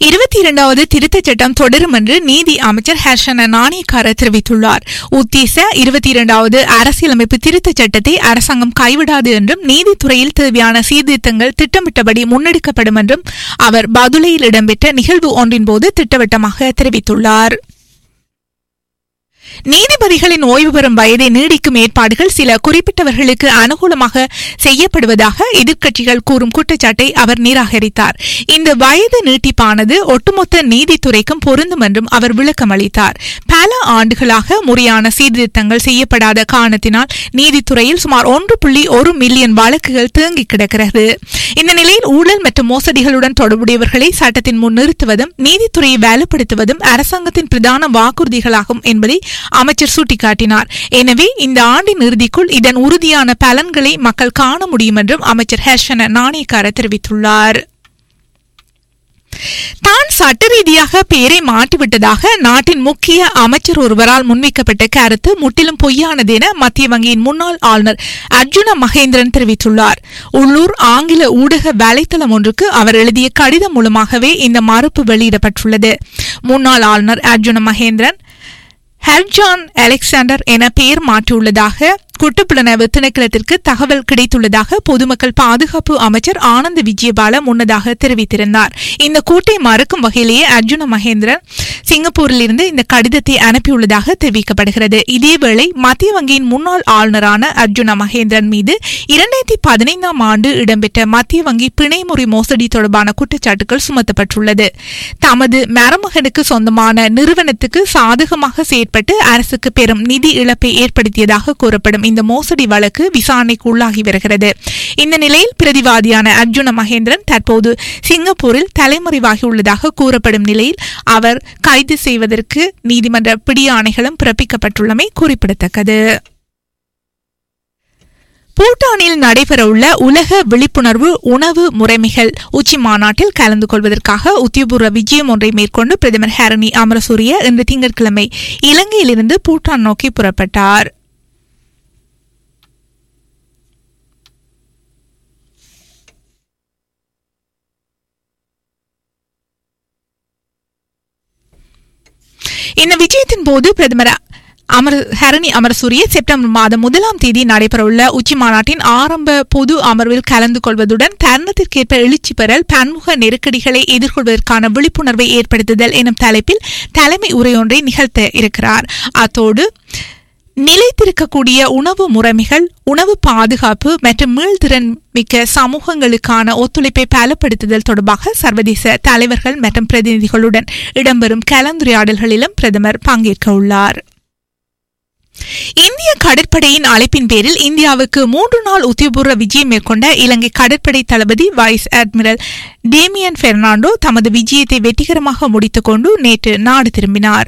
இருபத்தி இரண்டாவது திருத்தச் சட்டம் தொடரும் என்று நீதி அமைச்சர் ஹர்ஷன நாணயக்கார தெரிவித்துள்ளார் உத்தேச இருபத்தி இரண்டாவது அரசியலமைப்பு திருத்தச் சட்டத்தை அரசாங்கம் கைவிடாது என்றும் நீதித்துறையில் தேவையான சீர்திருத்தங்கள் திட்டமிட்டபடி முன்னெடுக்கப்படும் என்றும் அவர் பதுளையில் இடம்பெற்ற நிகழ்வு ஒன்றின் போது திட்டவட்டமாக தெரிவித்துள்ளார் நீதிபதிகளின் ஓய்வு பெறும் வயதை நீடிக்கும் ஏற்பாடுகள் சில குறிப்பிட்டவர்களுக்கு அனுகூலமாக செய்யப்படுவதாக எதிர்க்கட்சிகள் கூறும் குற்றச்சாட்டை அவர் நிராகரித்தார் இந்த வயது நீட்டிப்பானது ஒட்டுமொத்த நீதித்துறைக்கும் பொருந்தும் என்றும் அவர் விளக்கம் அளித்தார் பல ஆண்டுகளாக முறையான சீர்திருத்தங்கள் செய்யப்படாத காரணத்தினால் நீதித்துறையில் சுமார் ஒன்று புள்ளி ஒரு மில்லியன் வழக்குகள் தேங்கி கிடக்கிறது இந்த நிலையில் ஊழல் மற்றும் மோசடிகளுடன் தொடர்புடையவர்களை சட்டத்தின் முன் நிறுத்துவதும் நீதித்துறையை வலுப்படுத்துவதும் அரசாங்கத்தின் பிரதான வாக்குறுதிகளாகும் என்பதை அமைச்சர் சுட்டிக்காட்டினார் எனவே இந்த ஆண்டின் இறுதிக்குள் இதன் உறுதியான பலன்களை மக்கள் காண முடியும் என்றும் அமைச்சர் ஹர்ஷன நாணயக்கார தெரிவித்துள்ளார் தான் சட்ட ரீதியாக பெயரை மாற்றிவிட்டதாக நாட்டின் முக்கிய அமைச்சர் ஒருவரால் முன்வைக்கப்பட்ட கருத்து முற்றிலும் பொய்யானது என மத்திய வங்கியின் முன்னாள் ஆளுநர் அர்ஜுன மகேந்திரன் தெரிவித்துள்ளார் உள்ளூர் ஆங்கில ஊடக வலைத்தளம் ஒன்றுக்கு அவர் எழுதிய கடிதம் மூலமாகவே இந்த மறுப்பு வெளியிடப்பட்டுள்ளது முன்னாள் ஆளுநர் அர்ஜுன மகேந்திரன் ஹர்ஜான் அலெக்சாண்டர் என பெயர் மாற்றியுள்ளதாக குற்றப்புலனாய்வு திணைக்களத்திற்கு தகவல் கிடைத்துள்ளதாக பொதுமக்கள் பாதுகாப்பு அமைச்சர் ஆனந்த் விஜயபால முன்னதாக தெரிவித்திருந்தார் இந்த கூட்டை மறுக்கும் வகையிலேயே அர்ஜுன மகேந்திரன் சிங்கப்பூரிலிருந்து இந்த கடிதத்தை அனுப்பியுள்ளதாக தெரிவிக்கப்படுகிறது இதேவேளை மத்திய வங்கியின் முன்னாள் ஆளுநரான அர்ஜுன மகேந்திரன் மீது இரண்டாயிரத்தி பதினைந்தாம் ஆண்டு இடம்பெற்ற மத்திய வங்கி பிணைமுறை மோசடி தொடர்பான குற்றச்சாட்டுகள் சுமத்தப்பட்டுள்ளது தமது மருமகனுக்கு சொந்தமான நிறுவனத்துக்கு சாதகமாக செயற்பட்டு அரசுக்கு பெரும் நிதி இழப்பை ஏற்படுத்தியதாக கூறப்படும் இந்த மோசடி வழக்கு விசாரணைக்கு உள்ளாகி வருகிறது இந்த நிலையில் பிரதிவாதியான அர்ஜுன மகேந்திரன் தற்போது சிங்கப்பூரில் தலைமறைவாகியுள்ளதாக கூறப்படும் நிலையில் அவர் கைது செய்வதற்கு நீதிமன்ற பிடியாணைகளும் பிறப்பிக்கப்பட்டுள்ளமை குறிப்பிடத்தக்கது பூட்டானில் நடைபெறவுள்ள உலக விழிப்புணர்வு உணவு முறைமைகள் உச்சி மாநாட்டில் கலந்து கொள்வதற்காக உத்தியபூர்வ விஜயம் ஒன்றை மேற்கொண்டு பிரதமர் ஹரணி அமரசூரிய இன்று திங்கட்கிழமை இலங்கையிலிருந்து பூட்டான் நோக்கி புறப்பட்டார் இந்த விஜயத்தின் போது பிரதமர் அமர் ஹரணி அமரசூரிய செப்டம்பர் மாதம் முதலாம் தேதி நடைபெறவுள்ள உச்சி மாநாட்டின் ஆரம்ப பொது அமர்வில் கலந்து கொள்வதுடன் தருணத்திற்கேற்ப எழுச்சி பெறல் பன்முக நெருக்கடிகளை எதிர்கொள்வதற்கான விழிப்புணர்வை ஏற்படுத்துதல் எனும் தலைப்பில் தலைமை உரையொன்றை நிகழ்த்த இருக்கிறார் அத்தோடு நிலைத்திருக்கக்கூடிய உணவு முறைமைகள் உணவு பாதுகாப்பு மற்றும் மீள்திறன் மிக்க சமூகங்களுக்கான ஒத்துழைப்பை பலப்படுத்துதல் தொடர்பாக சர்வதேச தலைவர்கள் மற்றும் பிரதிநிதிகளுடன் இடம்பெறும் கலந்துரையாடல்களிலும் பிரதமர் பங்கேற்க உள்ளார் இந்திய கடற்படையின் அழைப்பின் பேரில் இந்தியாவுக்கு மூன்று நாள் உத்தியபூர்வ விஜயம் மேற்கொண்ட இலங்கை கடற்படை தளபதி வைஸ் அட்மிரல் டேமியன் பெர்னாண்டோ தமது விஜயத்தை வெற்றிகரமாக முடித்துக்கொண்டு நேற்று நாடு திரும்பினார்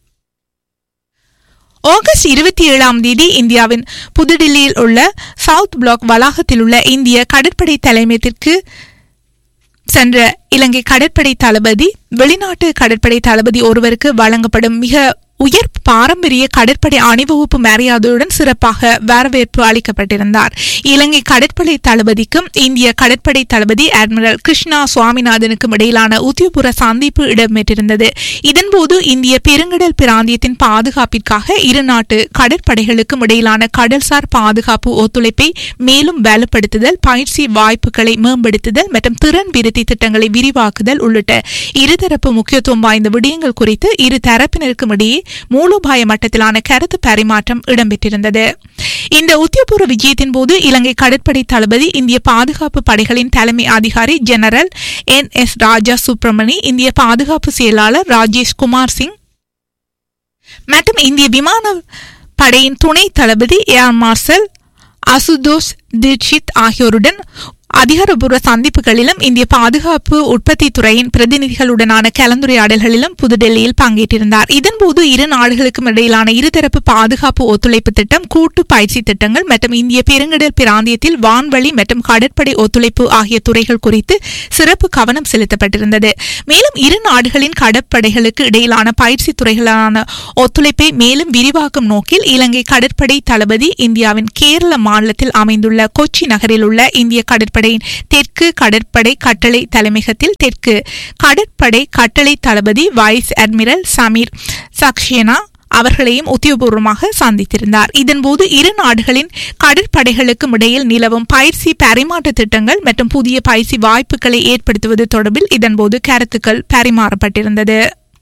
ஆகஸ்ட் இருபத்தி ஏழாம் தேதி இந்தியாவின் புதுடில்லியில் உள்ள சவுத் பிளாக் வளாகத்தில் உள்ள இந்திய கடற்படை தலைமையத்திற்கு சென்ற இலங்கை கடற்படை தளபதி வெளிநாட்டு கடற்படை தளபதி ஒருவருக்கு வழங்கப்படும் மிக உயர் பாரம்பரிய கடற்படை அணிவகுப்பு மரியாதையுடன் சிறப்பாக வரவேற்பு அளிக்கப்பட்டிருந்தார் இலங்கை கடற்படை தளபதிக்கும் இந்திய கடற்படை தளபதி அட்மிரல் கிருஷ்ணா சுவாமிநாதனுக்கும் இடையிலான உத்தியபூர்வ சந்திப்பு இடம்பெற்றிருந்தது இதன்போது இந்திய பெருங்கடல் பிராந்தியத்தின் பாதுகாப்பிற்காக இரு நாட்டு கடற்படைகளுக்கும் இடையிலான கடல்சார் பாதுகாப்பு ஒத்துழைப்பை மேலும் வலுப்படுத்துதல் பயிற்சி வாய்ப்புகளை மேம்படுத்துதல் மற்றும் திறன் விருத்தி திட்டங்களை விரிவாக்குதல் உள்ளிட்ட இருதரப்பு முக்கியத்துவம் வாய்ந்த விடயங்கள் குறித்து இரு தரப்பினருக்கும் இடையே மூலோபாய மட்டத்திலான கருத்து பரிமாற்றம் இடம்பெற்றிருந்தது இந்த உத்தியபூர்வ விஜயத்தின் போது இலங்கை கடற்படை தளபதி இந்திய பாதுகாப்பு படைகளின் தலைமை அதிகாரி general N S Raja Subramani இந்திய பாதுகாப்பு செயலாளர் ராஜேஷ் குமார் சிங் மற்றும் இந்திய விமான படையின் துணை தளபதி ஏர் மார்ஷல் அசுதோஷ் தீட்சித் ஆகியோருடன் அதிகாரப்பூர்வ சந்திப்புகளிலும் இந்திய பாதுகாப்பு உற்பத்தி துறையின் பிரதிநிதிகளுடனான கலந்துரையாடல்களிலும் புதுடெல்லியில் பங்கேற்றிருந்தார் இதன்போது இரு நாடுகளுக்கும் இடையிலான இருதரப்பு பாதுகாப்பு ஒத்துழைப்பு திட்டம் கூட்டு பயிற்சி திட்டங்கள் மற்றும் இந்திய பெருங்கடல் பிராந்தியத்தில் வான்வழி மற்றும் கடற்படை ஒத்துழைப்பு ஆகிய துறைகள் குறித்து சிறப்பு கவனம் செலுத்தப்பட்டிருந்தது மேலும் இரு நாடுகளின் கடற்படைகளுக்கு இடையிலான பயிற்சி துறைகளான ஒத்துழைப்பை மேலும் விரிவாக்கும் நோக்கில் இலங்கை கடற்படை தளபதி இந்தியாவின் கேரள மாநிலத்தில் அமைந்துள்ள கொச்சி நகரில் உள்ள இந்திய கடற்படை கடற்படையின் தெற்கு கடற்படை கட்டளை தலைமையகத்தில் தெற்கு கடற்படை கட்டளை தளபதி வைஸ் அட்மிரல் சமீர் சக்சேனா அவர்களையும் உத்தியோகபூர்வமாக சந்தித்திருந்தார் இதன்போது இரு நாடுகளின் கடற்படைகளுக்கும் இடையில் நிலவும் பயிற்சி பரிமாற்ற திட்டங்கள் மற்றும் புதிய பயிற்சி வாய்ப்புகளை ஏற்படுத்துவது தொடர்பில் இதன்போது கருத்துக்கள் பரிமாறப்பட்டிருந்தது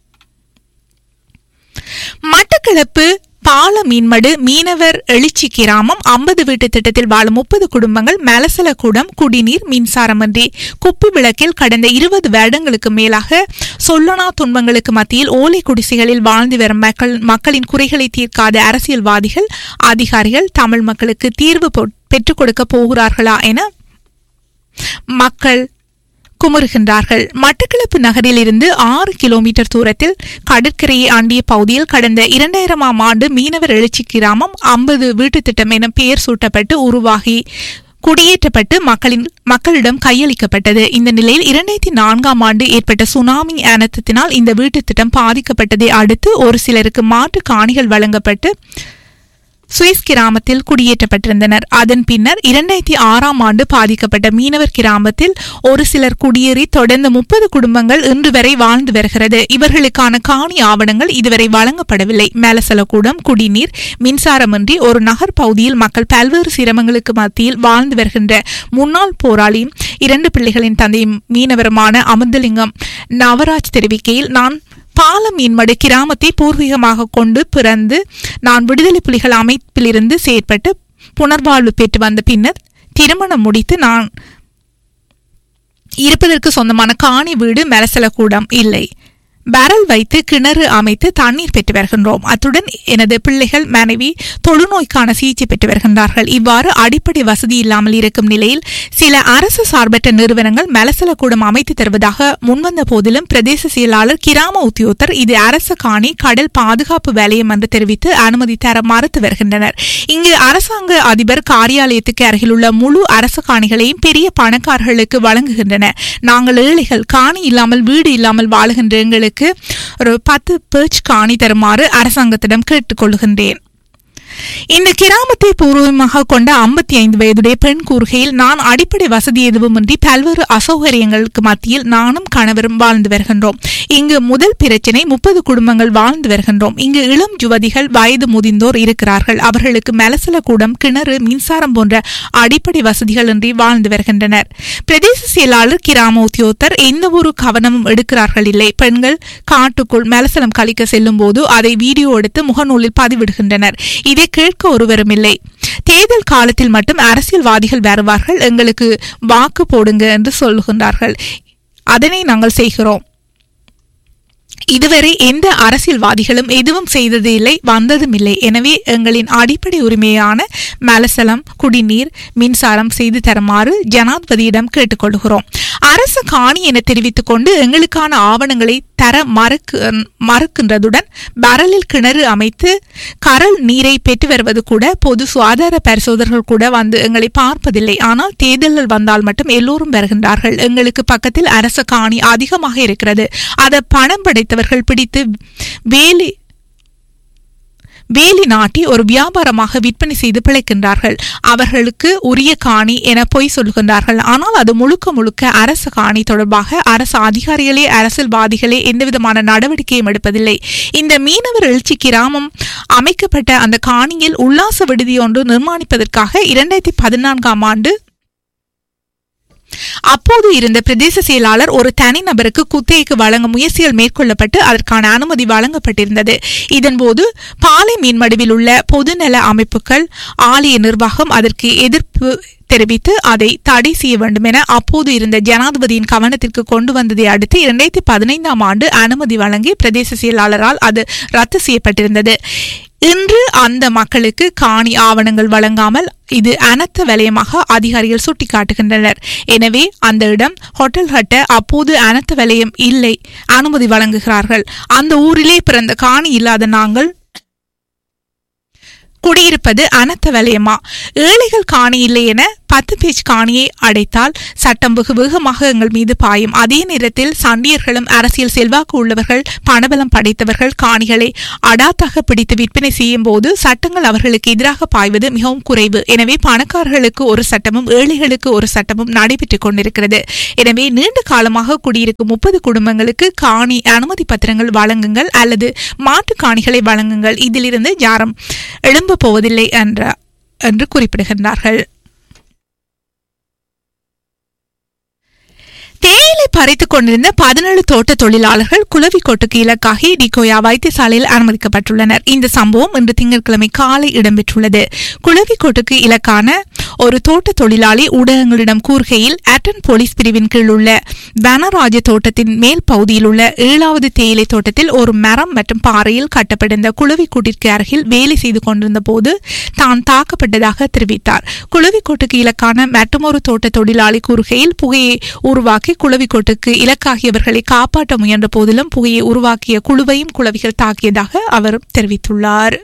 மட்டக்களப்பு பால மீன்மடு மீனவர் எழுச்சி கிராமம் ஐம்பது வீட்டு திட்டத்தில் வாழும் முப்பது குடும்பங்கள் மலசலக்கூடம் குடிநீர் மின்சாரமின்றி குப்பி விளக்கில் கடந்த இருபது வருடங்களுக்கு மேலாக சொல்லனா துன்பங்களுக்கு மத்தியில் ஓலை குடிசைகளில் வாழ்ந்து வரும் மக்கள் மக்களின் குறைகளை தீர்க்காத அரசியல்வாதிகள் அதிகாரிகள் தமிழ் மக்களுக்கு தீர்வு பொ- பெற்றுக் கொடுக்க போகிறார்களா என மக்கள் குமுறுகின்றார்கள் மட்டக்களப்பு நகரில் இருந்து ஆறு கிலோமீட்டர் தூரத்தில் கடற்கரையை ஆண்டிய பகுதியில் கடந்த இரண்டாயிரமாம் ஆண்டு மீனவர் எழுச்சி கிராமம் ஐம்பது வீட்டு திட்டம் என பெயர் சூட்டப்பட்டு உருவாகி குடியேற்றப்பட்டு மக்களின் மக்களிடம் கையளிக்கப்பட்டது இந்த நிலையில் இரண்டாயிரத்தி நான்காம் ஆண்டு ஏற்பட்ட சுனாமி அனர்த்தத்தினால் இந்த வீட்டு திட்டம் பாதிக்கப்பட்டதை அடுத்து ஒரு சிலருக்கு மாற்று காணிகள் வழங்கப்பட்டு சுவிஸ் கிராமத்தில் குடியேற்றப்பட்டிருந்தனர் அதன் பின்னர் இரண்டாயிரத்தி ஆறாம் ஆண்டு பாதிக்கப்பட்ட மீனவர் கிராமத்தில் ஒரு சிலர் குடியேறி தொடர்ந்து முப்பது குடும்பங்கள் இன்று வரை வாழ்ந்து வருகிறது இவர்களுக்கான காணி ஆவணங்கள் இதுவரை வழங்கப்படவில்லை மேலசலக்கூடம் குடிநீர் மின்சாரமின்றி ஒரு நகர் பகுதியில் மக்கள் பல்வேறு சிரமங்களுக்கு மத்தியில் வாழ்ந்து வருகின்ற முன்னாள் போராளியும் இரண்டு பிள்ளைகளின் தந்தையும் மீனவருமான அமிர்தலிங்கம் நவராஜ் தெரிவிக்கையில் நான் பாலம் மீன்மடு கிராமத்தை பூர்வீகமாக கொண்டு பிறந்து நான் விடுதலை புலிகள் அமைப்பிலிருந்து செயற்பட்டு புனர்வாழ்வு பெற்று வந்த பின்னர் திருமணம் முடித்து நான் இருப்பதற்கு சொந்தமான காணி வீடு மெலசலக்கூடம் இல்லை பேரல் வைத்து கிணறு அமைத்து தண்ணீர் பெற்று வருகின்றோம் அத்துடன் எனது பிள்ளைகள் மனைவி தொழுநோய்க்கான சிகிச்சை பெற்று வருகின்றார்கள் இவ்வாறு அடிப்படை வசதி இல்லாமல் இருக்கும் நிலையில் சில அரசு சார்பற்ற நிறுவனங்கள் மெலசலக்கூடம் அமைத்து தருவதாக முன்வந்த போதிலும் பிரதேச செயலாளர் கிராம உத்தியோகத்தர் இது அரசு காணி கடல் பாதுகாப்பு வேலையம் என்று தெரிவித்து அனுமதி தர மறுத்து வருகின்றனர் இங்கு அரசாங்க அதிபர் காரியாலயத்துக்கு அருகிலுள்ள முழு அரசு காணிகளையும் பெரிய பணக்காரர்களுக்கு வழங்குகின்றன நாங்கள் ஏழைகள் காணி இல்லாமல் வீடு இல்லாமல் வாழுகின்ற எங்களுக்கு ஒரு பத்து பேர்ச் காணி தருமாறு அரசாங்கத்திடம் கேட்டுக்கொள்கின்றேன் இந்த கிராமத்தை பூர்வமாக கொண்ட ஐம்பத்தி ஐந்து வயதுடைய பெண் கூறுகையில் நான் அடிப்படை வசதி எதுவுமின்றி பல்வேறு அசௌகரியங்களுக்கு மத்தியில் நானும் கணவரும் வாழ்ந்து வருகின்றோம் இங்கு முதல் பிரச்சினை முப்பது குடும்பங்கள் வாழ்ந்து வருகின்றோம் இங்கு இளம் யுவதிகள் வயது முதிர்ந்தோர் இருக்கிறார்கள் அவர்களுக்கு மெலசல கூடம் கிணறு மின்சாரம் போன்ற அடிப்படை வசதிகள் இன்றி வாழ்ந்து வருகின்றனர் பிரதேச செயலாளர் கிராம உத்தியோகத்தர் எந்த ஒரு கவனமும் எடுக்கிறார்கள் இல்லை பெண்கள் காட்டுக்குள் மெலசலம் கழிக்க செல்லும் போது அதை வீடியோ எடுத்து முகநூலில் பதிவிடுகின்றனர் இதை கேட்க ஒருவரும் இல்லை தேர்தல் காலத்தில் மட்டும் அரசியல்வாதிகள் வருவார்கள் எங்களுக்கு வாக்கு போடுங்க என்று சொல்லுகின்றார்கள் அதனை நாங்கள் செய்கிறோம் இதுவரை எந்த அரசியல்வாதிகளும் எதுவும் செய்தது இல்லை வந்ததும் இல்லை எனவே எங்களின் அடிப்படை உரிமையான மலசலம் குடிநீர் மின்சாரம் செய்து தருமாறு ஜனாதிபதியிடம் கேட்டுக்கொள்கிறோம் அரசு காணி என தெரிவித்துக் கொண்டு எங்களுக்கான ஆவணங்களை தர மறுக்கு மறுக்கின்றதுடன் பரலில் கிணறு அமைத்து கரல் நீரை பெற்று வருவது கூட பொது சுகாதார பரிசோதகர்கள் கூட வந்து எங்களை பார்ப்பதில்லை ஆனால் தேர்தல்கள் வந்தால் மட்டும் எல்லோரும் வருகின்றார்கள் எங்களுக்கு பக்கத்தில் அரசு காணி அதிகமாக இருக்கிறது அதை பணம் படைத்தவர்கள் பிடித்து வேலி வேலி நாட்டி ஒரு வியாபாரமாக விற்பனை செய்து பிழைக்கின்றார்கள் அவர்களுக்கு உரிய காணி என பொய் சொல்கின்றார்கள் ஆனால் அது முழுக்க முழுக்க அரசு காணி தொடர்பாக அரசு அதிகாரிகளே அரசியல்வாதிகளே எந்தவிதமான நடவடிக்கையும் எடுப்பதில்லை இந்த மீனவர் எழுச்சி கிராமம் அமைக்கப்பட்ட அந்த காணியில் உல்லாச விடுதி ஒன்று நிர்மாணிப்பதற்காக இரண்டாயிரத்தி பதினான்காம் ஆண்டு அப்போது இருந்த பிரதேச செயலாளர் ஒரு தனிநபருக்கு குத்தகைக்கு வழங்க முயற்சிகள் மேற்கொள்ளப்பட்டு அதற்கான அனுமதி வழங்கப்பட்டிருந்தது இதன்போது பாலை மீன்மடுவில் உள்ள பொதுநல அமைப்புகள் ஆலய நிர்வாகம் அதற்கு எதிர்ப்பு தெரிவித்து அதை தடை செய்ய வேண்டும் என அப்போது இருந்த ஜனாதிபதியின் கவனத்திற்கு கொண்டு வந்ததை அடுத்து இரண்டாயிரத்தி பதினைந்தாம் ஆண்டு அனுமதி வழங்கி பிரதேச செயலாளரால் அது ரத்து செய்யப்பட்டிருந்தது இன்று அந்த மக்களுக்கு காணி ஆவணங்கள் வழங்காமல் இது அனர்த்த வலயமாக அதிகாரிகள் சுட்டிக்காட்டுகின்றனர் எனவே அந்த இடம் ஹோட்டல் கட்ட அப்போது அனர்த்த வலயம் இல்லை அனுமதி வழங்குகிறார்கள் அந்த ஊரிலே பிறந்த காணி இல்லாத நாங்கள் குடியிருப்பது அனர்த்த வலயமா ஏழைகள் காணி இல்லை என பத்து பேஜ் காணியை அடைத்தால் சட்டம் வெகு வேகமாக எங்கள் மீது பாயும் அதே நேரத்தில் சண்டியர்களும் அரசியல் செல்வாக்கு உள்ளவர்கள் பணபலம் படைத்தவர்கள் காணிகளை அடாத்தாக பிடித்து விற்பனை செய்யும் போது சட்டங்கள் அவர்களுக்கு எதிராக பாய்வது மிகவும் குறைவு எனவே பணக்காரர்களுக்கு ஒரு சட்டமும் ஏழைகளுக்கு ஒரு சட்டமும் நடைபெற்றுக் கொண்டிருக்கிறது எனவே நீண்ட காலமாக குடியிருக்கும் முப்பது குடும்பங்களுக்கு காணி அனுமதி பத்திரங்கள் வழங்குங்கள் அல்லது மாற்று காணிகளை வழங்குங்கள் இதிலிருந்து யாரும் எழும்ப போவதில்லை என்ற என்று குறிப்பிடுகின்றார்கள் தேயிலை பறித்துக் கொண்டிருந்த பதினேழு தோட்ட தொழிலாளர்கள் குளவிக்கோட்டுக்கு இலக்காகி டிகோயா வைத்தியசாலையில் அனுமதிக்கப்பட்டுள்ளனர் இந்த சம்பவம் இன்று திங்கட்கிழமை காலை இடம்பெற்றுள்ளது குளவிக்கோட்டுக்கு இலக்கான ஒரு தோட்ட தொழிலாளி ஊடகங்களிடம் கூறுகையில் அட்டன் போலீஸ் பிரிவின் கீழ் உள்ள வனராஜ தோட்டத்தின் மேல் பகுதியில் உள்ள ஏழாவது தேயிலை தோட்டத்தில் ஒரு மரம் மற்றும் பாறையில் கட்டப்பட்டிருந்த குளவிக்கூட்டிற்கு அருகில் வேலை செய்து கொண்டிருந்த போது தான் தாக்கப்பட்டதாக தெரிவித்தார் குளவிக்கோட்டுக்கு இலக்கான மற்றொரு தோட்ட தொழிலாளி கூறுகையில் புகையை உருவாக்கி குளவிக்கோட்டுக்கு இலக்காகியவர்களை காப்பாற்ற முயன்ற போதிலும் புகையை உருவாக்கிய குழுவையும் குளவிகள் தாக்கியதாக அவர் தெரிவித்துள்ளார்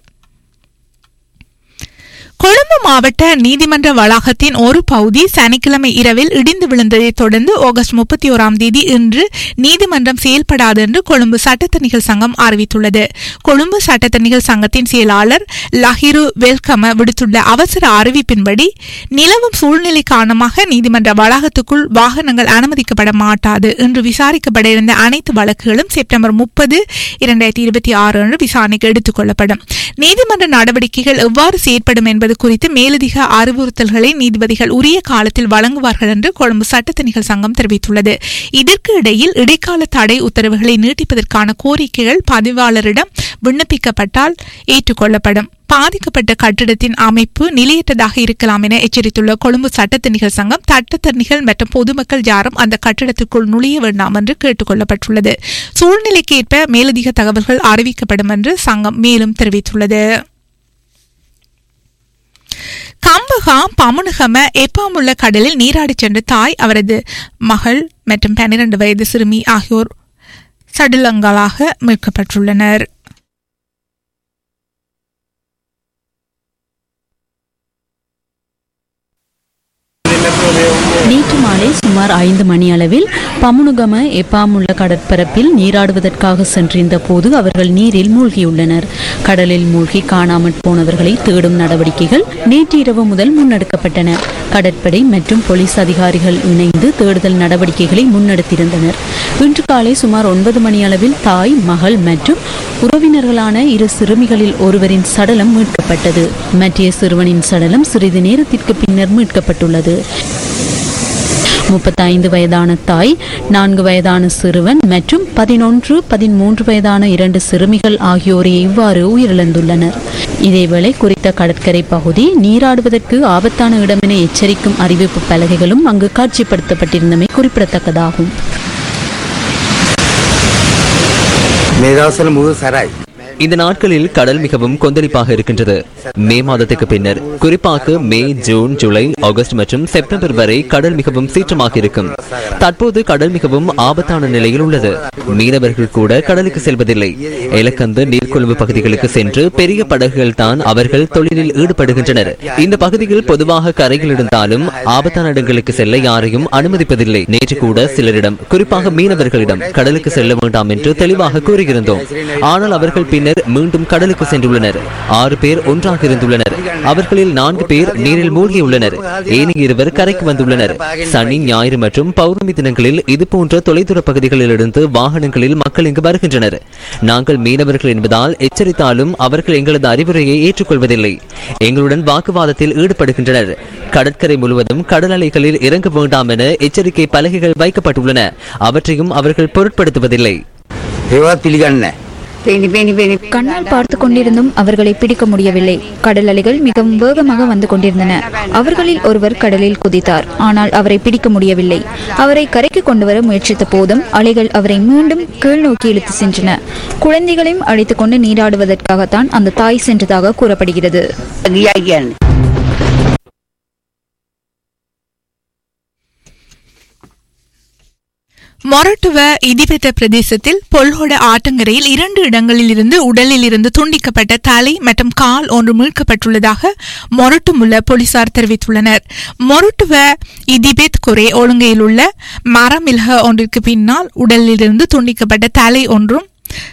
கொழும்பு மாவட்ட நீதிமன்ற வளாகத்தின் ஒரு பகுதி சனிக்கிழமை இரவில் இடிந்து விழுந்ததைத் தொடர்ந்து ஆகஸ்ட் முப்பத்தி ஓராம் தேதி இன்று நீதிமன்றம் செயல்படாது என்று கொழும்பு சட்டத்தணிகள் சங்கம் அறிவித்துள்ளது கொழும்பு சட்டத்தணிகள் சங்கத்தின் செயலாளர் லஹிரு வெல்கம விடுத்துள்ள அவசர அறிவிப்பின்படி நிலவும் சூழ்நிலை காரணமாக நீதிமன்ற வளாகத்துக்குள் வாகனங்கள் அனுமதிக்கப்பட மாட்டாது என்று விசாரிக்கப்பட இருந்த அனைத்து வழக்குகளும் செப்டம்பர் முப்பது இரண்டாயிரத்தி இருபத்தி ஆறு அன்று விசாரணைக்கு எடுத்துக் கொள்ளப்படும் நீதிமன்ற நடவடிக்கைகள் எவ்வாறு செயற்படும் என்பது குறித்து மேலதிக அறிவுறுத்தல்களை நீதிபதிகள் உரிய காலத்தில் வழங்குவார்கள் என்று கொழும்பு சட்டத்தணிகள் சங்கம் தெரிவித்துள்ளது இதற்கு இடையில் இடைக்கால தடை உத்தரவுகளை நீட்டிப்பதற்கான கோரிக்கைகள் பதிவாளரிடம் விண்ணப்பிக்கப்பட்டால் ஏற்றுக்கொள்ளப்படும் பாதிக்கப்பட்ட கட்டிடத்தின் அமைப்பு நிலையற்றதாக இருக்கலாம் என எச்சரித்துள்ள கொழும்பு சட்டத்தணிகள் சங்கம் சட்டத்தணிகள் மற்றும் பொதுமக்கள் யாரும் அந்த கட்டிடத்திற்குள் நுழைய வேண்டாம் என்று கேட்டுக் கொள்ளப்பட்டுள்ளது சூழ்நிலைக்கேற்ப மேலதிக தகவல்கள் அறிவிக்கப்படும் என்று சங்கம் மேலும் தெரிவித்துள்ளது கம்பகா பமுனுகம எப்பாமுள்ள கடலில் நீராடிச் சென்ற தாய் அவரது மகள் மற்றும் பன்னிரண்டு வயது சிறுமி ஆகியோர் சடலங்களாக மீட்கப்பட்டுள்ளனர் நேற்று மாலை சுமார் ஐந்து மணி அளவில் பமுனுகம எப்பாமுள்ள கடற்பரப்பில் நீராடுவதற்காக சென்றிருந்த போது அவர்கள் நீரில் மூழ்கியுள்ளனர் கடலில் மூழ்கி காணாமற் போனவர்களை தேடும் நடவடிக்கைகள் நேற்று இரவு முதல் முன்னெடுக்கப்பட்டன கடற்படை மற்றும் போலீஸ் அதிகாரிகள் இணைந்து தேடுதல் நடவடிக்கைகளை முன்னெடுத்திருந்தனர் இன்று காலை சுமார் ஒன்பது மணி அளவில் தாய் மகள் மற்றும் உறவினர்களான இரு சிறுமிகளில் ஒருவரின் சடலம் மீட்கப்பட்டது மற்றைய சிறுவனின் சடலம் சிறிது நேரத்திற்கு பின்னர் மீட்கப்பட்டுள்ளது முப்பத்தைந்து வயதான தாய் நான்கு வயதான சிறுவன் மற்றும் பதினொன்று பதிமூன்று வயதான இரண்டு சிறுமிகள் ஆகியோரே இவ்வாறு உயிரிழந்துள்ளனர் இதேவேளை குறித்த கடற்கரை பகுதி நீராடுவதற்கு ஆபத்தான இடம் என எச்சரிக்கும் அறிவிப்பு பலகைகளும் அங்கு காட்சிப்படுத்தப்பட்டிருந்தமை குறிப்பிடத்தக்கதாகும் මේ දවස්වල මුළු සැරයි. இந்த நாட்களில் கடல் மிகவும் கொந்தளிப்பாக இருக்கின்றது மே மாதத்துக்கு பின்னர் குறிப்பாக மே ஜூன் ஜூலை ஆகஸ்ட் மற்றும் செப்டம்பர் வரை கடல் மிகவும் சீற்றமாக இருக்கும் தற்போது கடல் மிகவும் ஆபத்தான நிலையில் உள்ளது மீனவர்கள் கூட கடலுக்கு செல்வதில்லை எலக்கந்து நீர்கொழும்பு பகுதிகளுக்கு சென்று பெரிய படகுகள் தான் அவர்கள் தொழிலில் ஈடுபடுகின்றனர் இந்த பகுதிகள் பொதுவாக கரையில் இருந்தாலும் ஆபத்தான இடங்களுக்கு செல்ல யாரையும் அனுமதிப்பதில்லை நேற்று கூட சிலரிடம் குறிப்பாக மீனவர்களிடம் கடலுக்கு செல்ல வேண்டாம் என்று தெளிவாக கூறியிருந்தோம் ஆனால் அவர்கள் பின்னர் மீண்டும் கடலுக்கு சென்றுள்ளனர் ஆறு பேர் ஒன்றாக இருந்துள்ளனர் அவர்களில் நான்கு பேர் நீரில் மூழ்கியுள்ளனர் ஏனைய இருவர் கரைக்கு வந்துள்ளனர் சனி ஞாயிறு மற்றும் பௌர்ணமி தினங்களில் இதுபோன்ற தொலைதூர பகுதிகளிலிருந்து வாகனங்களில் மக்கள் இங்கு வருகின்றனர் நாங்கள் மீனவர்கள் என்பதால் எச்சரித்தாலும் அவர்கள் எங்களது அறிவுரையை ஏற்றுக்கொள்வதில்லை எங்களுடன் வாக்குவாதத்தில் ஈடுபடுகின்றனர் கடற்கரை முழுவதும் கடல் அலைகளில் இறங்க வேண்டாம் என எச்சரிக்கை பலகைகள் வைக்கப்பட்டுள்ளன அவற்றையும் அவர்கள் பொருட்படுத்துவதில்லை ඒවත් පිළිගන්න. பேணி பேணி பேணி கண்ணால் பார்த்து கொண்டிருந்தும் அவர்களை பிடிக்க முடியவில்லை கடல் அலைகள் மிகவும் வேகமாக வந்து கொண்டிருந்தன அவர்களில் ஒருவர் கடலில் குதித்தார் ஆனால் அவரை பிடிக்க முடியவில்லை அவரை கரைக்கு கொண்டு வர முயற்சித்த போதும் அலைகள் அவரை மீண்டும் கீழ் நோக்கி இழுத்து சென்றன குழந்தைகளையும் அழைத்துக் கொண்டு நீராடுவதற்காகத்தான் அந்த தாய் சென்றதாக கூறப்படுகிறது ගියා කියන්නේ மொரட்டுவ இதிபெத்த பிரதேசத்தில் பொல்ஹொட ஆற்றங்கரையில் இரண்டு இடங்களில் இருந்து உடலில் இருந்து துண்டிக்கப்பட்ட தலை மற்றும் கால் ஒன்று மீட்கப்பட்டுள்ளதாக மொரட்டுமுள்ள போலீசார் தெரிவித்துள்ளனர் மொரட்டுவ இதிபெத் குரே ஒழுங்கையில் உள்ள மரமில்ஹ ஒன்றிற்கு பின்னால் உடலில் இருந்து துண்டிக்கப்பட்ட தலை ஒன்றும்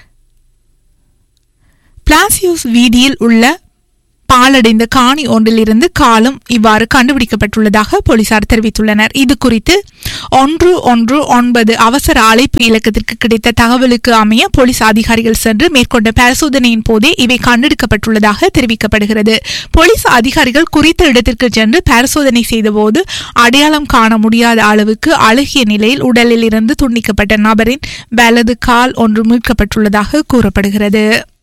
பிளாசியோஸ் வீதியில் உள்ள பாலடைந்த காணி ஒன்றிலிருந்து காலம் இவ்வாறு கண்டுபிடிக்கப்பட்டுள்ளதாக போலீசார் தெரிவித்துள்ளனர் இது குறித்து ஒன்று ஒன்று ஒன்பது அவசர அழைப்பு இலக்கத்திற்கு கிடைத்த தகவலுக்கு அமைய போலீஸ் அதிகாரிகள் சென்று மேற்கொண்ட பரிசோதனையின் போதே இவை கண்டெடுக்கப்பட்டுள்ளதாக தெரிவிக்கப்படுகிறது போலீஸ் அதிகாரிகள் குறித்த இடத்திற்கு சென்று பரிசோதனை செய்தபோது அடையாளம் காண முடியாத அளவுக்கு அழுகிய நிலையில் உடலில் இருந்து துண்டிக்கப்பட்ட நபரின் வலது கால் ஒன்று மீட்கப்பட்டுள்ளதாக கூறப்படுகிறது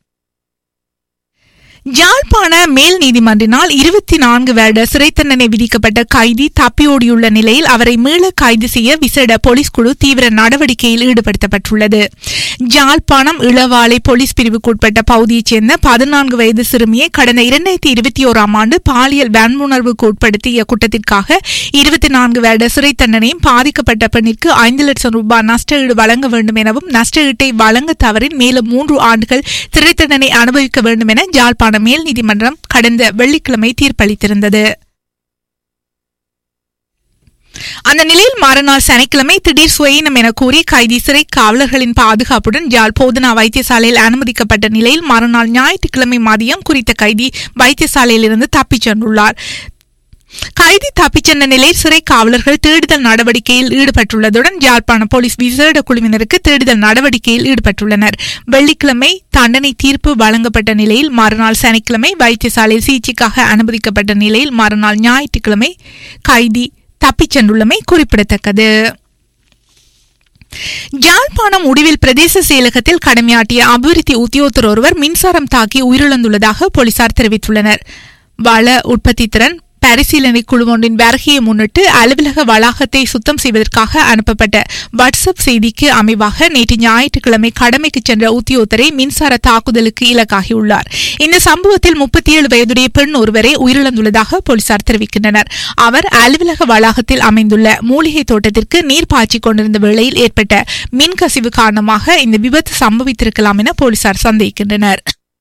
யாழ்ப்பாண மேல் நீதிமன்றினால் இருபத்தி நான்கு வருட சிறை தண்டனை விதிக்கப்பட்ட கைதி தப்பியோடியுள்ள நிலையில் அவரை மீள கைது செய்ய விசேட போலீஸ் குழு தீவிர நடவடிக்கையில் ஈடுபடுத்தப்பட்டுள்ளது யாழ்ப்பாணம் இளவாலை போலீஸ் பிரிவுக்குட்பட்ட பகுதியைச் சேர்ந்த பதினான்கு வயது சிறுமியை கடந்த இரண்டாயிரத்தி இருபத்தி ஓராம் ஆண்டு பாலியல் வன்முணர்வுக்கு உட்படுத்திய குற்றத்திற்காக இருபத்தி நான்கு வருட சிறை தண்டனையும் பாதிக்கப்பட்ட பெண்ணிற்கு ஐந்து லட்சம் ரூபாய் நஷ்டஈடு வழங்க வேண்டும் எனவும் நஷ்டஈட்டை வழங்க தவறின் மேலும் மூன்று ஆண்டுகள் சிறை தண்டனை அனுபவிக்க வேண்டும் என யாழ்ப்பாணம் மேல் நீதிமன்றம் கடந்த வெள்ளிக்கிழமை தீர்ப்பளித்திருந்தது அந்த நிலையில் மறுநாள் சனிக்கிழமை திடீர் சுயினம் என கூறி கைதி சிறை காவலர்களின் பாதுகாப்புடன் யாழ் போதனா வைத்தியசாலையில் அனுமதிக்கப்பட்ட நிலையில் மறுநாள் ஞாயிற்றுக்கிழமை மதியம் குறித்த கைதி வைத்தியசாலையிலிருந்து தப்பிச் சென்றுள்ளார் கைதி தப்பிச் சென்ற நிலையில் சிறை காவலர்கள் தேடுதல் நடவடிக்கையில் ஈடுபட்டுள்ளதுடன் யாழ்ப்பாண போலீஸ் விசேட குழுவினருக்கு தேடுதல் நடவடிக்கையில் ஈடுபட்டுள்ளனர் வெள்ளிக்கிழமை தண்டனை தீர்ப்பு வழங்கப்பட்ட நிலையில் மறுநாள் சனிக்கிழமை வைத்தியசாலையில் சிகிச்சைக்காக அனுமதிக்கப்பட்ட நிலையில் மறுநாள் ஞாயிற்றுக்கிழமை கைதி தப்பிச் சென்றுள்ளமை குறிப்பிடத்தக்கது யாழ்ப்பாணம் உடிவில் பிரதேச செயலகத்தில் கடமையாற்றிய அபிவிருத்தி உத்தியோகத்தர் ஒருவர் மின்சாரம் தாக்கி உயிரிழந்துள்ளதாக போலீசார் தெரிவித்துள்ளனர் வள உற்பத்தி திறன் பரிசீலனை குழு ஒன்றின் வருகையை முன்னிட்டு அலுவலக வளாகத்தை சுத்தம் செய்வதற்காக அனுப்பப்பட்ட வாட்ஸ்அப் செய்திக்கு அமைவாக நேற்று ஞாயிற்றுக்கிழமை கடமைக்கு சென்ற உத்தியோகத்தரை மின்சார தாக்குதலுக்கு இலக்காகியுள்ளார் இந்த சம்பவத்தில் முப்பத்தி ஏழு வயதுடைய பெண் ஒருவரை உயிரிழந்துள்ளதாக போலீசார் தெரிவிக்கின்றனர் அவர் அலுவலக வளாகத்தில் அமைந்துள்ள மூலிகை தோட்டத்திற்கு நீர் பாய்ச்சிக் கொண்டிருந்த வேளையில் ஏற்பட்ட மின்கசிவு காரணமாக இந்த விபத்து சம்பவித்திருக்கலாம் என போலீசார் சந்தேகிக்கின்றனர்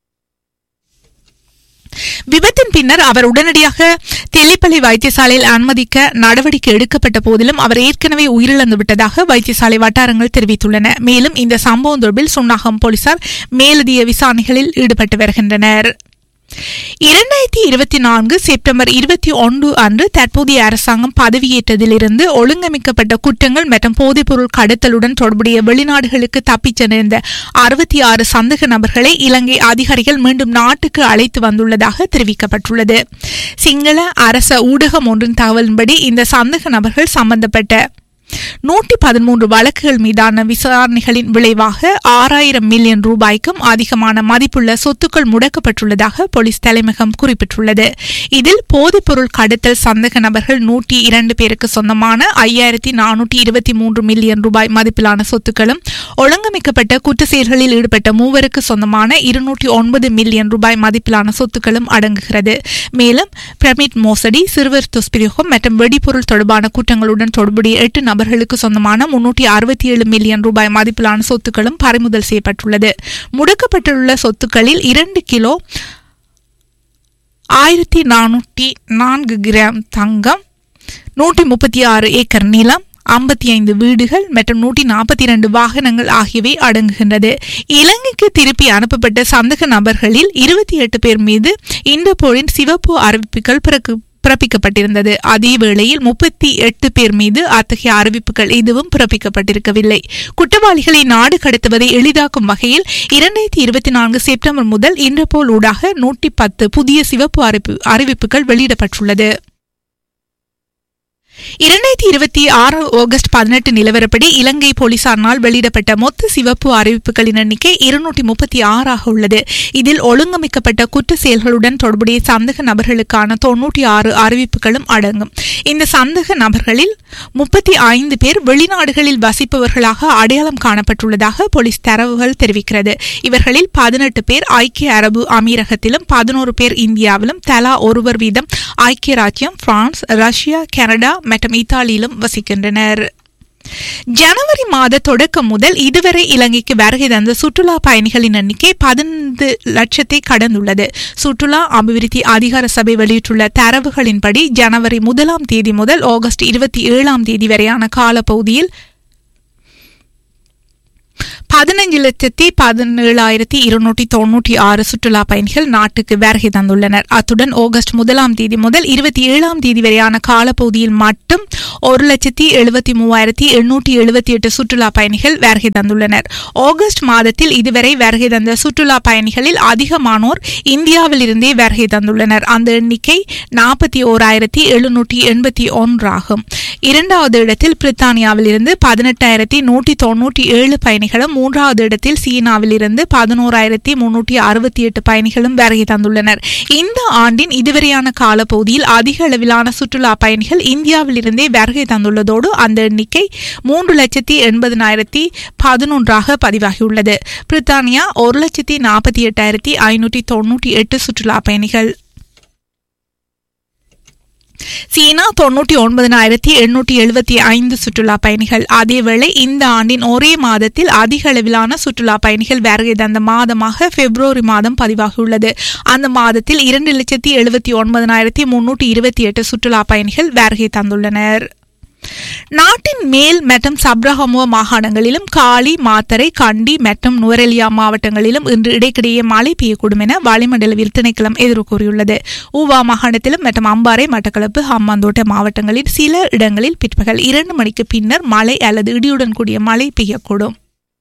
விபத்தின் பின்னர் அவர் உடனடியாக தெல்லிப்பள்ளி வைத்தியசாலையில் அனுமதிக்க நடவடிக்கை எடுக்கப்பட்ட போதிலும் அவர் ஏற்கனவே உயிரிழந்து விட்டதாக வைத்தியசாலை வட்டாரங்கள் தெரிவித்துள்ளன மேலும் இந்த சம்பவம் தொடர்பில் சுன்னாகம் போலீசார் மேலதிக விசாரணைகளில் ஈடுபட்டு வருகின்றனர் இரண்டாயிரத்தி இருபத்தி நான்கு செப்டம்பர் இருபத்தி ஒன்று அன்று தற்போதைய அரசாங்கம் பதவியேற்றதிலிருந்து ஒழுங்கமைக்கப்பட்ட குற்றங்கள் மற்றும் போதைப்பொருள் கடத்தலுடன் தொடர்புடைய வெளிநாடுகளுக்கு தப்பிச் சென்றிருந்த அறுபத்தி ஆறு சந்தேக நபர்களை இலங்கை அதிகாரிகள் மீண்டும் நாட்டுக்கு அழைத்து வந்துள்ளதாக தெரிவிக்கப்பட்டுள்ளது சிங்கள அரச ஊடகம் ஒன்றின் தகவலின்படி இந்த சந்தேக நபர்கள் சம்பந்தப்பட்ட நூற்றி பதிமூன்று வழக்குகள் மீதான விசாரணைகளின் விளைவாக ஆறாயிரம் மில்லியன் ரூபாய்க்கும் அதிகமான மதிப்புள்ள சொத்துக்கள் முடக்கப்பட்டுள்ளதாக போலீஸ் தலைமையகம் குறிப்பிட்டுள்ளது இதில் போதைப்பொருள் கடத்தல் சந்தேக நபர்கள் நூற்றி இரண்டு பேருக்கு சொந்தமான ஐயாயிரத்தி நானூற்றி இருபத்தி மூன்று மில்லியன் ரூபாய் மதிப்பிலான சொத்துக்களும் ஒழுங்கமைக்கப்பட்ட குற்ற செயல்களில் ஈடுபட்ட மூவருக்கு சொந்தமான இருநூற்றி ஒன்பது மில்லியன் ரூபாய் மதிப்பிலான சொத்துக்களும் அடங்குகிறது மேலும் பிரமிட் மோசடி சிறுவர் துஷ்பிரயோகம் மற்றும் வெடிபொருள் தொடர்பான குற்றங்களுடன் தொடர்புடைய எட்டு நபர்களுக்கு சொந்தமான முன்னூற்றி அறுபத்தி ஏழு மில்லியன் ரூபாய் மதிப்பிலான சொத்துக்களும் பறிமுதல் செய்யப்பட்டுள்ளது முடக்கப்பட்டுள்ள சொத்துக்களில் இரண்டு கிலோ ஆயிரத்தி நானூற்றி நான்கு கிராம் தங்கம் நூற்றி முப்பத்தி ஆறு ஏக்கர் நிலம் ஐம்பத்தி ஐந்து வீடுகள் மற்றும் நூற்றி நாற்பத்தி இரண்டு வாகனங்கள் ஆகியவை அடங்குகின்றது இலங்கைக்கு திருப்பி அனுப்பப்பட்ட சந்தக நபர்களில் இருபத்தி எட்டு பேர் மீது இண்டோபோலின் சிவப்பு அறிவிப்புகள் பிறகு பிறப்பிக்கப்பட்டிருந்தது அதே வேளையில் முப்பத்தி எட்டு பேர் மீது அத்தகைய அறிவிப்புகள் எதுவும் பிறப்பிக்கப்பட்டிருக்கவில்லை குற்றவாளிகளை நாடு கடத்துவதை எளிதாக்கும் வகையில் இரண்டாயிரத்தி இருபத்தி நான்கு செப்டம்பர் முதல் இன்டர்போல் ஊடாக நூற்றி பத்து புதிய சிவப்பு அறிப்பு அறிவிப்புகள் வெளியிடப்பட்டுள்ளது இரண்டாயிரத்தி இருபத்தி ஆறு ஆகஸ்ட் பதினெட்டு நிலவரப்படி இலங்கை போலீசாரினால் வெளியிடப்பட்ட மொத்த சிவப்பு அறிவிப்புகளின் எண்ணிக்கை இருநூற்றி முப்பத்தி ஆறாக உள்ளது இதில் ஒழுங்கமைக்கப்பட்ட குற்ற செயல்களுடன் தொடர்புடைய சந்தேக நபர்களுக்கான தொன்னூற்றி ஆறு அறிவிப்புகளும் அடங்கும் இந்த சந்தேக நபர்களில் முப்பத்தி ஐந்து பேர் வெளிநாடுகளில் வசிப்பவர்களாக அடையாளம் காணப்பட்டுள்ளதாக போலீஸ் தரவுகள் தெரிவிக்கிறது இவர்களில் பதினெட்டு பேர் ஐக்கிய அரபு அமீரகத்திலும் பதினோரு பேர் இந்தியாவிலும் தலா ஒருவர் வீதம் ஐக்கிய ராஜ்யம் பிரான்ஸ் ரஷ்யா கனடா மற்றும் இத்தாலியிலும் வசிக்கின்றனர் ஜனவரி மாத தொடக்கம் முதல் இதுவரை இலங்கைக்கு வருகை தந்த சுற்றுலா பயணிகளின் எண்ணிக்கை பதினைந்து லட்சத்தை கடந்துள்ளது சுற்றுலா அபிவிருத்தி அதிகார சபை வெளியிட்டுள்ள தரவுகளின்படி ஜனவரி முதலாம் தேதி முதல் ஆகஸ்ட் இருபத்தி ஏழாம் தேதி வரையான காலப்பகுதியில் பதினஞ்சு லட்சத்தி பதினேழாயிரத்தி இருநூற்றி தொன்னூற்றி ஆறு சுற்றுலா பயணிகள் நாட்டுக்கு வருகை தந்துள்ளனர் அத்துடன் ஆகஸ்ட் முதலாம் தேதி முதல் இருபத்தி ஏழாம் தேதி வரையான காலப்பகுதியில் மட்டும் ஒரு லட்சத்தி எழுபத்தி மூவாயிரத்தி எண்ணூற்றி எழுபத்தி எட்டு சுற்றுலா பயணிகள் வருகை தந்துள்ளனர் ஆகஸ்ட் மாதத்தில் இதுவரை வருகை தந்த சுற்றுலா பயணிகளில் அதிகமானோர் இந்தியாவில் இருந்தே வருகை தந்துள்ளனர் அந்த எண்ணிக்கை நாற்பத்தி ஓராயிரத்தி எழுநூற்றி எண்பத்தி ஒன்றாகும் இரண்டாவது இடத்தில் பிரித்தானியாவில் இருந்து பதினெட்டாயிரத்தி நூற்றி தொன்னூற்றி ஏழு பயணிகளும் மூன்றாவது இடத்தில் சீனாவில் இருந்து பதினோராயிரத்தி முன்னூற்றி அறுபத்தி எட்டு பயணிகளும் வருகை தந்துள்ளனர் இந்த ஆண்டின் இதுவரையான காலப்பகுதியில் அதிக அளவிலான சுற்றுலா பயணிகள் இந்தியாவில் இருந்தே வருகை தந்துள்ளதோடு அந்த எண்ணிக்கை மூன்று லட்சத்தி எண்பதனாயிரத்தி பதினொன்றாக பதிவாகியுள்ளது பிரித்தானியா ஒரு லட்சத்தி நாற்பத்தி எட்டாயிரத்தி ஐநூற்றி தொன்னூற்றி எட்டு சுற்றுலா பயணிகள் சீனா தொன்னூற்றி ஒன்பதனாயிரத்தி எண்ணூற்றி எழுபத்தி ஐந்து சுற்றுலா பயணிகள் அதேவேளை இந்த ஆண்டின் ஒரே மாதத்தில் அதிக அளவிலான சுற்றுலா பயணிகள் வருகை தந்த மாதமாக பிப்ரவரி மாதம் பதிவாகியுள்ளது அந்த மாதத்தில் இரண்டு லட்சத்தி எழுபத்தி ஒன்பதனாயிரத்தி முன்னூற்றி இருபத்தி எட்டு சுற்றுலா பயணிகள் வருகை தந்துள்ளனர் நாட்டின் மேல் மற்றும் சப்ரஹமுவ மாகாணங்களிலும் காலி மாத்தரை கண்டி மற்றும் நுவரெலியா மாவட்டங்களிலும் இன்று இடைக்கிடையே மழை பெய்யக்கூடும் என வளிமண்டலவியல் திணைக்களம் எதிர்வு கூறியுள்ளது ஊவா மாகாணத்திலும் மற்றும் அம்பாறை மட்டக்களப்பு ஹம்மாந்தோட்ட மாவட்டங்களில் சில இடங்களில் பிற்பகல் இரண்டு மணிக்கு பின்னர் மழை அல்லது இடியுடன் கூடிய மழை பெய்யக்கூடும்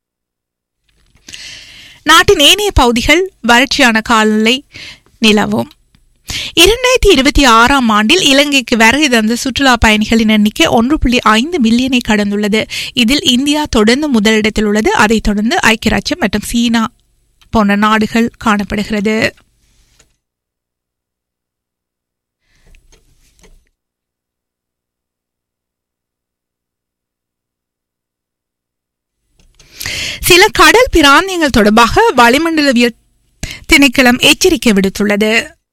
நாட்டின் ஏனைய பகுதிகள் வறட்சியான காலநிலை நிலவும் இரண்டாயிரத்தி இருபத்தி ஆறாம் ஆண்டில் இலங்கைக்கு வருகை தந்த சுற்றுலா பயணிகளின் எண்ணிக்கை ஒன்று புள்ளி ஐந்து மில்லியனை கடந்துள்ளது இதில் இந்தியா தொடர்ந்து முதலிடத்தில் உள்ளது அதைத் தொடர்ந்து ஐக்கிய ராஜ்யம் மற்றும் சீனா போன்ற நாடுகள் காணப்படுகிறது சில கடல் பிராந்தியங்கள் தொடர்பாக வளிமண்டலவியல் திணைக்களம் எச்சரிக்கை விடுத்துள்ளது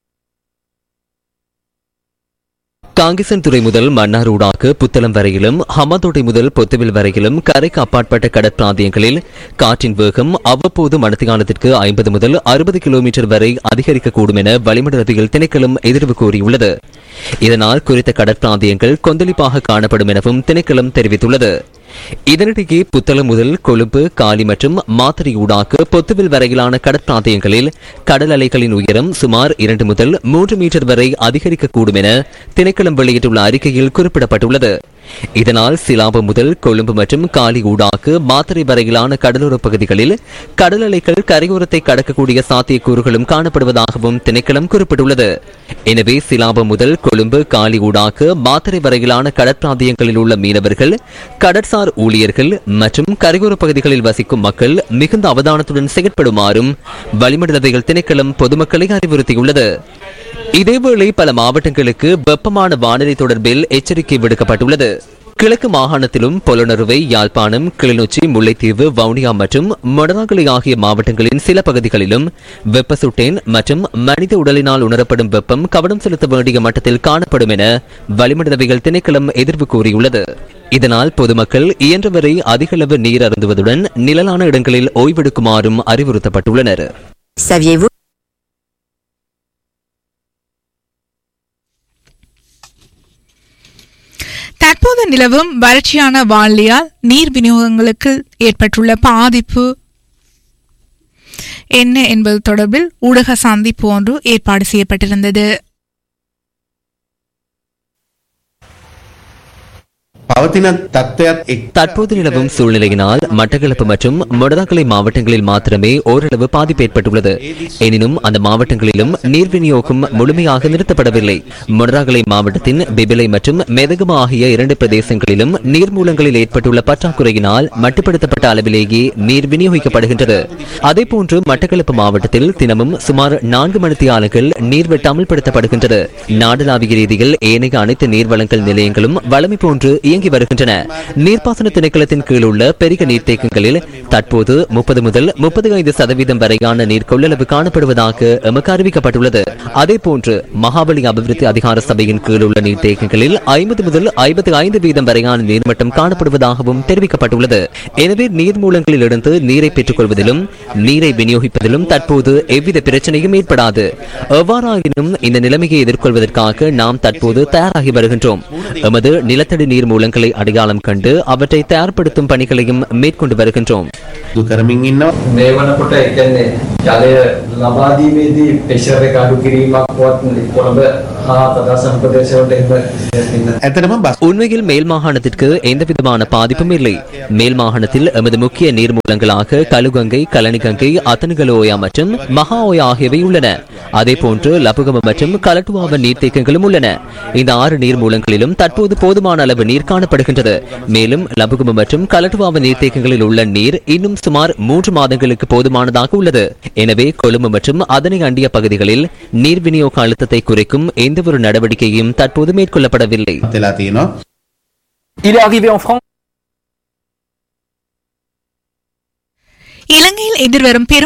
காங்கிசன் துறை முதல் மன்னார் ஊடாக புத்தளம் வரையிலும் ஹமதோட்டை முதல் பொத்துவில் வரையிலும் கரைக்கு அப்பாற்பட்ட கடற்பிராந்தியங்களில் காற்றின் வேகம் அவ்வப்போது மணத்தியானத்திற்கு ஐம்பது முதல் அறுபது கிலோமீட்டர் வரை அதிகரிக்கக்கூடும் என வளிமண்டலவியல் திணைக்களம் எதிர்வு கூறியுள்ளது இதனால் குறித்த கடற்பிராந்தியங்கள் கொந்தளிப்பாக காணப்படும் எனவும் திணைக்களம் தெரிவித்துள்ளது இதனிடையே புத்தளம் முதல் கொழும்பு காலி மற்றும் மாத்தறை ஊடாக பொத்துவில் வரையிலான கடற்பிராந்தியங்களில் கடல் அலைகளின் உயரம் சுமார் இரண்டு முதல் மூன்று மீட்டர் வரை அதிகரிக்கக்கூடும் என திணைக்களம் வெளியிட்டுள்ள அறிக்கையில் குறிப்பிடப்பட்டுள்ளது இதனால் சிலாபம் முதல் கொழும்பு மற்றும் காலி ஊடாக மாத்தறை வரையிலான கடலோர பகுதிகளில் கடல் அலைகள் கரையோரத்தை கடக்கக்கூடிய சாத்தியக்கூறுகளும் காணப்படுவதாகவும் திணைக்களம் குறிப்பிட்டுள்ளது எனவே சிலாபம் முதல் கொழும்பு காலி ஊடாக மாத்தறை வரையிலான கடற்பிராந்தியங்களில் உள்ள மீனவர்கள் கடற்சார் ஊழியர்கள் மற்றும் கரையோர பகுதிகளில் வசிக்கும் மக்கள் மிகுந்த அவதானத்துடன் செயற்படுமாறும் வளிமண்டலவியல் திணைக்களம் பொதுமக்களை அறிவுறுத்தியுள்ளது இதேவேளை பல மாவட்டங்களுக்கு வெப்பமான வானிலை தொடர்பில் எச்சரிக்கை விடுக்கப்பட்டுள்ளது கிழக்கு மாகாணத்திலும் பொலனறுவை யாழ்ப்பாணம் கிளிநொச்சி முல்லைத்தீவு வவுனியா மற்றும் மொடனாகலை ஆகிய மாவட்டங்களின் சில பகுதிகளிலும் வெப்ப சுட்டேன் மற்றும் மனித உடலினால் உணரப்படும் வெப்பம் கவனம் செலுத்த வேண்டிய மட்டத்தில் காணப்படும் என வளிமண்டலவியல் திணைக்களம் எதிர்வு கூறியுள்ளது இதனால் பொதுமக்கள் இயன்றவரை அதிகளவு நீர் அருந்துவதுடன் நிழலான இடங்களில் ஓய்வெடுக்குமாறும் அறிவுறுத்தப்பட்டுள்ளனர் Saviez-vous தற்போது நிலவும் வறட்சியான வானிலையால் நீர் விநியோகங்களுக்கு ஏற்பட்டுள்ள பாதிப்பு என்ன என்பது தொடர்பில் ஊடக சந்திப்பு ஒன்று ஏற்பாடு செய்யப்பட்டிருந்தது පවතින තත්ත්වයක් එක් தற்போது நிலவும் சூழ்நிலையினால் மட்டக்களப்பு மற்றும் மொடதாக்கலை மாவட்டங்களில் மாத்திரமே ஓரளவு பாதிப்பு ஏற்பட்டுள்ளது எனினும் அந்த மாவட்டங்களிலும் நீர் விநியோகம் முழுமையாக நிறுத்தப்படவில்லை மொடதாக்கலை மாவட்டத்தின் பிபிலை மற்றும் மெதகுமா ஆகிய இரண்டு பிரதேசங்களிலும் நீர்மூலங்களில் ஏற்பட்டுள்ள பற்றாக்குறையினால் மட்டுப்படுத்தப்பட்ட அளவிலேயே நீர் விநியோகிக்கப்படுகின்றது அதேபோன்று மட்டக்களப்பு மாவட்டத்தில் தினமும் சுமார் நான்கு மணித்தியாலங்கள் நீர் வெட்டு அமல்படுத்தப்படுகின்றது நாடளாவிய ரீதியில் ஏனைய அனைத்து நீர்வளங்கள் நிலையங்களும் வளமை போன்று இயங்கி தேங்கி வருகின்றன நீர்ப்பாசன திணைக்களத்தின் கீழ் உள்ள பெரிய நீர்த்தேக்கங்களில் தற்போது முப்பது முதல் முப்பது ஐந்து சதவீதம் வரையான நீர் கொள்ளளவு காணப்படுவதாக எமக்கு அறிவிக்கப்பட்டுள்ளது அதேபோன்று மகாபலி அபிவிருத்தி அதிகார சபையின் கீழ் உள்ள நீர்த்தேக்கங்களில் ஐம்பது முதல் ஐம்பத்தி ஐந்து வீதம் வரையான நீர்மட்டம் காணப்படுவதாகவும் தெரிவிக்கப்பட்டுள்ளது எனவே நீர்மூலங்களில் இருந்து நீரை பெற்றுக் கொள்வதிலும் நீரை விநியோகிப்பதிலும் தற்போது எவ்வித பிரச்சனையும் ஏற்படாது எவ்வாறாயினும் இந்த நிலைமையை எதிர்கொள்வதற்காக நாம் தற்போது தயாராகி வருகின்றோம் எமது நிலத்தடி நீர் மூலங்களை அடையாளம் கண்டு அவற்றை தயார்படுத்தும் பணிகளையும் மேற்கொண்டு வருகின்றோம் දු කරමින් ඉන්නවා. මේ වනකොට ඒ කියන්නේ ජලය ලබා දීමේදී ප්‍රෙෂර් එක අඩු කිරීමක්වත් කොළඹ හා ප්‍රදර්ශන ප්‍රදේශවලට එහෙම ඇතටම බස් உண்மையில் மேல் மாகாணத்திற்கு எந்தவிதமான பாதிப்பும் இல்லை மேல் மாகாணத்தில் எமது முக்கிய நீர்மூலங்களாக கலுகங்கை கலனிகங்கை அத்தனுகலோயா மற்றும் மகா ஓயா ஆகியவை உள்ளன அதே போன்று லபுகம மற்றும் கலட்டுவாவ நீர்த்தேக்கங்களும் உள்ளன இந்த ஆறு நீர்மூலங்களிலும் தற்போது போதுமான அளவு நீர் காணப்படுகின்றது மேலும் லபுகம மற்றும் கலட்டுவாவ நீர்த்தேக்கங்களில் உள்ள நீர் இன்னும் சுமார் மூன்று மாதங்களுக்கு போதுமானதாக உள்ளது எனவே கொழும்பு மற்றும் அதனை அண்டிய பகுதிகளில் நீர் விநியோக அழுத்தத்தை குறைக்கும் எந்தவொரு நடவடிக்கையும் தற்போது மேற்கொள்ளப்படவில்லை වෙලා තියෙනවා. Il est arrivé en France இலங்கையில் எதிர்வரும் பெரும்